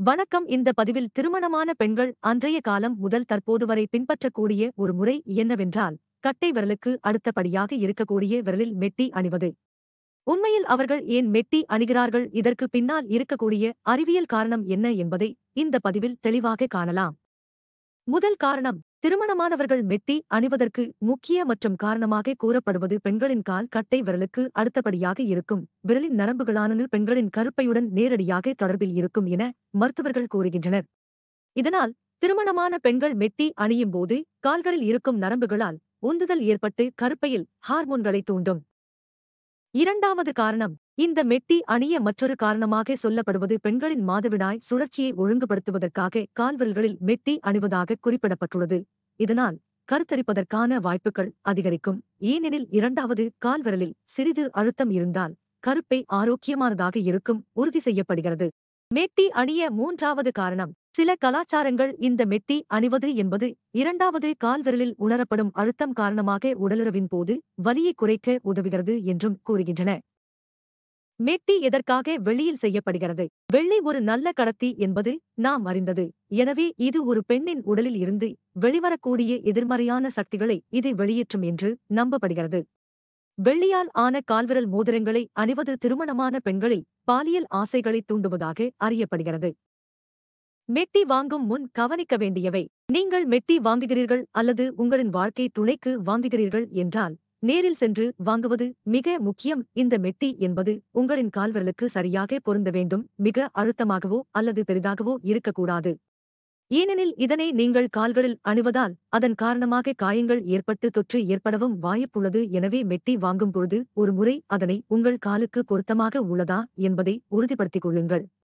வணக்கம் இந்த பதிவில் திருமணமான பெண்கள் அன்றைய காலம் முதல் தற்போது வரை பின்பற்றக்கூடிய ஒரு முறை என்னவென்றால் கட்டை விரலுக்கு அடுத்தபடியாக இருக்கக்கூடிய விரலில் மெட்டி அணிவது உண்மையில் அவர்கள் ஏன் மெட்டி அணிகிறார்கள் இதற்கு பின்னால் இருக்கக்கூடிய அறிவியல் காரணம் என்ன என்பதை இந்த பதிவில் தெளிவாக காணலாம் முதல் காரணம் திருமணமானவர்கள் மெட்டி அணிவதற்கு முக்கிய மற்றும் காரணமாக கூறப்படுவது பெண்களின் கால் கட்டை விரலுக்கு அடுத்தபடியாக இருக்கும் விரலின் நரம்புகளானது பெண்களின் கருப்பையுடன் நேரடியாக தொடர்பில் இருக்கும் என மருத்துவர்கள் கூறுகின்றனர் இதனால் திருமணமான பெண்கள் மெட்டி அணியும் போது கால்களில் இருக்கும் நரம்புகளால் உந்துதல் ஏற்பட்டு கருப்பையில் ஹார்மோன்களை தூண்டும் இரண்டாவது காரணம் இந்த மெட்டி அணிய மற்றொரு காரணமாக சொல்லப்படுவது பெண்களின் மாதவிடாய் சுழற்சியை ஒழுங்குபடுத்துவதற்காக கால்விரல்களில் மெட்டி அணிவதாக குறிப்பிடப்பட்டுள்ளது இதனால் கருத்தரிப்பதற்கான வாய்ப்புகள் அதிகரிக்கும் ஏனெனில் இரண்டாவது கால்விரலில் சிறிது அழுத்தம் இருந்தால் கருப்பை ஆரோக்கியமானதாக இருக்கும் உறுதி செய்யப்படுகிறது மெட்டி அணிய மூன்றாவது காரணம் சில கலாச்சாரங்கள் இந்த மெட்டி அணிவது என்பது இரண்டாவது கால்விரலில் உணரப்படும் அழுத்தம் காரணமாக உடலுறவின் போது வலியை குறைக்க உதவுகிறது என்றும் கூறுகின்றன மெட்டி எதற்காக வெளியில் செய்யப்படுகிறது வெள்ளி ஒரு நல்ல கடத்தி என்பது நாம் அறிந்தது எனவே இது ஒரு பெண்ணின் உடலில் இருந்து வெளிவரக்கூடிய எதிர்மறையான சக்திகளை இது வெளியேற்றும் என்று நம்பப்படுகிறது வெள்ளியால் ஆன கால்விரல் மோதிரங்களை அணிவது திருமணமான பெண்களில் பாலியல் ஆசைகளை தூண்டுவதாக அறியப்படுகிறது மெட்டி வாங்கும் முன் கவனிக்க வேண்டியவை நீங்கள் மெட்டி வாங்குகிறீர்கள் அல்லது உங்களின் வாழ்க்கை துணைக்கு வாங்குகிறீர்கள் என்றால் நேரில் சென்று வாங்குவது மிக முக்கியம் இந்த மெட்டி என்பது உங்களின் கால்விரலுக்கு சரியாக பொருந்த வேண்டும் மிக அழுத்தமாகவோ அல்லது பெரிதாகவோ இருக்கக்கூடாது ஏனெனில் இதனை நீங்கள் கால்களில் அணிவதால் அதன் காரணமாக காயங்கள் ஏற்பட்டு தொற்று ஏற்படவும் வாய்ப்புள்ளது எனவே மெட்டி வாங்கும் பொழுது ஒரு முறை அதனை உங்கள் காலுக்கு பொருத்தமாக உள்ளதா என்பதை உறுதிப்படுத்திக் கொள்ளுங்கள்